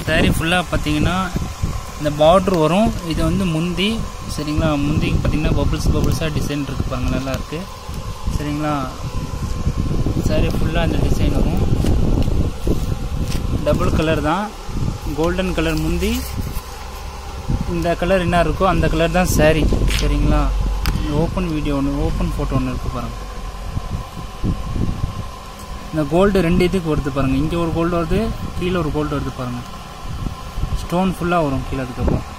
saree ஃபுல்லாக பார்த்தீங்கன்னா இந்த பார்ட்ரு வரும் இது வந்து முந்தி சரிங்களா முந்தி பார்த்தீங்கன்னா பபுள்ஸ் பபுள்ஸாக டிசைன் இருக்குது பாருங்க நல்லா இருக்கு சரிங்களா saree ஃபுல்லாக அந்த டிசைன் வரும் டபுள் கலர் தான் கோல்டன் கலர் முந்தி இந்த கலர் என்ன இருக்கோ அந்த கலர் தான் saree சரிங்களா ஓப்பன் வீடியோ ஒன்று ஓப்பன் ஃபோட்டோ ஒன்று இருக்குது பாருங்கள் இந்த கோல்டு ரெண்டு இதுக்கு வருது பாருங்கள் இங்கே ஒரு கோல்டு வருது கீழே ஒரு கோல்டு வருது பாருங்கள் ஸ்டோன் ஃபுல்லாக வரும் கீழே அதுக்கப்புறம்